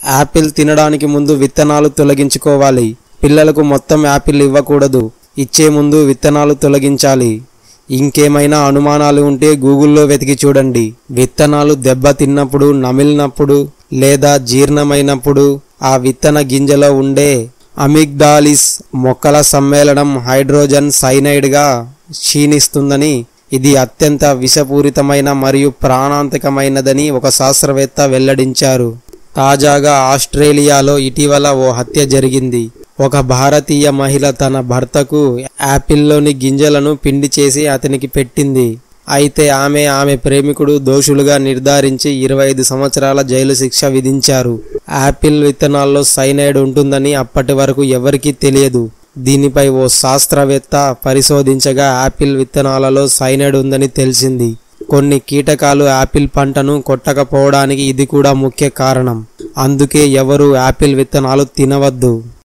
Apple తినడానికి ముందు విత్తనాలు తొలగించుకోవాలి పిల్లలకు మొత్తం యాపిల్ ఇవ్వకూడదు ఇచ్చే ముందు విత్తనాలు తొలగించాలి ఇంకేమైనా అనుమానాలు ఉంటే గూగుల్లో వెతికి చూడండి విత్తనాలు దెబ్బ తిన్నప్పుడు నమిలినప్పుడు లేదా జీర్ణమైనప్పుడు ఆ విత్తన గింజలో ఉండే అమిగ్డాలిస్ మొక్కల సమ్మేళనం హైడ్రోజన్ సైనైడ్గా క్షీణిస్తుందని ఇది అత్యంత విషపూరితమైన మరియు ప్రాణాంతకమైనదని ఒక శాస్త్రవేత్త వెల్లడించారు తాజాగా ఆస్ట్రేలియాలో ఇటీవల ఓ హత్య జరిగింది ఒక భారతీయ మహిళ తన భర్తకు యాపిల్లోని గింజలను పిండి చేసి అతనికి పెట్టింది అయితే ఆమె ఆమె ప్రేమికుడు దోషులుగా నిర్ధారించి ఇరవై ఐదు సంవత్సరాల జైలు శిక్ష విధించారు యాపిల్ విత్తనాల్లో సైనైడ్ ఉంటుందని అప్పటి వరకు ఎవరికీ తెలియదు దీనిపై ఓ శాస్త్రవేత్త పరిశోధించగా యాపిల్ విత్తనాలలో సైనైడ్ ఉందని తెలిసింది కొన్ని కీటకాలు యాపిల్ పంటను కొట్టకపోవడానికి ఇది కూడా ముఖ్య కారణం అందుకే ఎవరు యాపిల్ విత్తనాలు తినవద్దు